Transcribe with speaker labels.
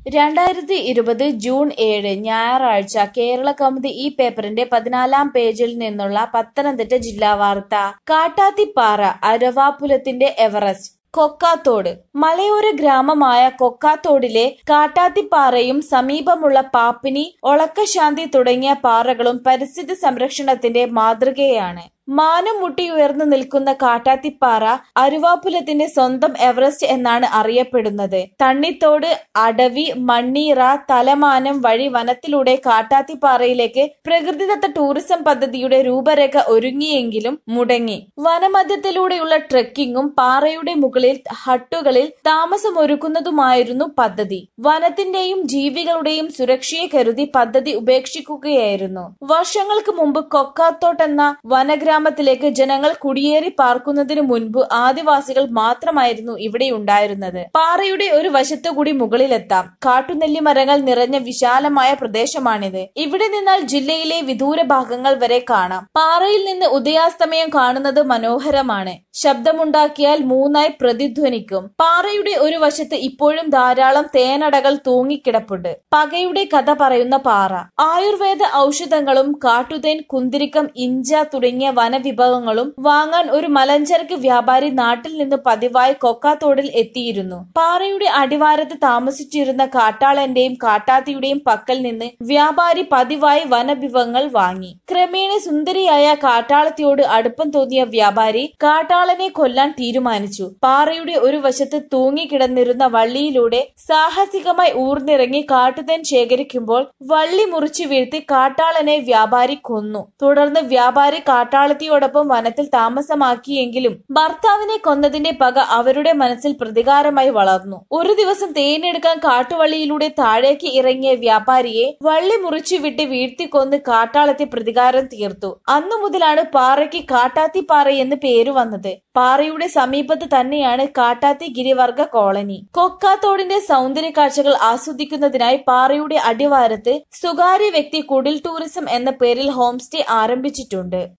Speaker 1: രണ്ടായിരത്തി ഇരുപത് ജൂൺ ഏഴ് ഞായറാഴ്ച കേരളകൗമുദി ഈ പേപ്പറിന്റെ പതിനാലാം പേജിൽ നിന്നുള്ള പത്തനംതിട്ട ജില്ലാ വാർത്ത കാട്ടാത്തിപ്പാറ അരവാപുരത്തിന്റെ എവറസ്റ്റ് കൊക്കാത്തോട് മലയോര ഗ്രാമമായ കൊക്കാത്തോടിലെ കാട്ടാത്തിപ്പാറയും സമീപമുള്ള പാപ്പിനി ഒളക്കശാന്തി തുടങ്ങിയ പാറകളും പരിസ്ഥിതി സംരക്ഷണത്തിന്റെ മാതൃകയാണ് മാനം മുട്ടിയുയർന്നു നിൽക്കുന്ന കാട്ടാത്തിപ്പാറ അരുവാപുലത്തിന്റെ സ്വന്തം എവറസ്റ്റ് എന്നാണ് അറിയപ്പെടുന്നത് തണ്ണിത്തോട് അടവി മണ്ണീറ തലമാനം വഴി വനത്തിലൂടെ കാട്ടാത്തിപ്പാറയിലേക്ക് പ്രകൃതിദത്ത ടൂറിസം പദ്ധതിയുടെ രൂപരേഖ ഒരുങ്ങിയെങ്കിലും മുടങ്ങി വനമധ്യത്തിലൂടെയുള്ള ട്രെക്കിങ്ങും പാറയുടെ മുകളിൽ ഹട്ടുകളിൽ താമസമൊരുക്കുന്നതുമായിരുന്നു പദ്ധതി വനത്തിന്റെയും ജീവികളുടെയും സുരക്ഷയെ കരുതി പദ്ധതി ഉപേക്ഷിക്കുകയായിരുന്നു വർഷങ്ങൾക്ക് മുമ്പ് കൊക്കാത്തോട്ട് എന്ന വനഗ്രാമത്തിലേക്ക് ജനങ്ങൾ കുടിയേറി പാർക്കുന്നതിനു മുൻപ് ആദിവാസികൾ മാത്രമായിരുന്നു ഇവിടെ ഉണ്ടായിരുന്നത് പാറയുടെ ഒരു വശത്തുകൂടി മുകളിലെത്താം കാട്ടുനെല്ലി മരങ്ങൾ നിറഞ്ഞ വിശാലമായ പ്രദേശമാണിത് ഇവിടെ നിന്നാൽ ജില്ലയിലെ വിദൂര ഭാഗങ്ങൾ വരെ കാണാം പാറയിൽ നിന്ന് ഉദയാസ്തമയം കാണുന്നത് മനോഹരമാണ് ശബ്ദമുണ്ടാക്കിയാൽ മൂന്നായി പ്രതിധ്വനിക്കും പാറയുടെ ഒരു വശത്ത് ഇപ്പോഴും ധാരാളം തേനടകൾ തൂങ്ങിക്കിടപ്പുണ്ട് പകയുടെ കഥ പറയുന്ന പാറ ആയുർവേദ ഔഷധങ്ങളും കാട്ടുതേൻ കുന്തിരിക്കം ഇഞ്ച തുടങ്ങിയ വനവിഭവങ്ങളും വാങ്ങാൻ ഒരു മലഞ്ചരക്ക് വ്യാപാരി നാട്ടിൽ നിന്ന് പതിവായി കൊക്കാത്തോടിൽ എത്തിയിരുന്നു പാറയുടെ അടിവാരത്ത് താമസിച്ചിരുന്ന കാട്ടാളന്റെയും കാട്ടാത്തിയുടെയും പക്കൽ നിന്ന് വ്യാപാരി പതിവായി വനവിഭവങ്ങൾ വാങ്ങി ക്രമേണ സുന്ദരിയായ കാട്ടാളത്തിയോട് അടുപ്പം തോന്നിയ വ്യാപാരി കാട്ടാളനെ കൊല്ലാൻ തീരുമാനിച്ചു പാറയുടെ ഒരു വശത്ത് തൂങ്ങിക്കിടന്നിരുന്ന വള്ളിയിലൂടെ സാഹസികമായി ഊർന്നിറങ്ങി കാട്ടുതേൻ ശേഖരിക്കുമ്പോൾ വള്ളി മുറിച്ചു വീഴ്ത്തി കാട്ടാളനെ വ്യാപാരി കൊന്നു തുടർന്ന് വ്യാപാരി കാട്ടാളത്തിയോടൊപ്പം വനത്തിൽ താമസമാക്കിയെങ്കിലും ഭർത്താവിനെ കൊന്നതിന്റെ പക അവരുടെ മനസ്സിൽ പ്രതികാരമായി വളർന്നു ഒരു ദിവസം തേനെടുക്കാൻ കാട്ടുവള്ളിയിലൂടെ താഴേക്ക് ഇറങ്ങിയ വ്യാപാരിയെ വള്ളി മുറിച്ചു വിട്ട് വീഴ്ത്തിക്കൊന്ന് കാട്ടാളത്തി പ്രതികാരം തീർത്തു അന്നു മുതലാണ് പാറയ്ക്ക് കാട്ടാത്തിപ്പാറ എന്ന് പേര് വന്നത് പാറയുടെ സമീപത്ത് തന്നെയാണ് കാട്ടാത്തി ഗിരിവർഗ കോളനി കൊക്കാത്തോടിന്റെ സൗന്ദര്യ കാഴ്ചകൾ ആസ്വദിക്കുന്നതിനായി പാറയുടെ അടിവാരത്ത് സ്വകാര്യ വ്യക്തി കുടിൽ ടൂറിസം എന്ന പേരിൽ ഹോം സ്റ്റേ ആരംഭിച്ചിട്ടുണ്ട്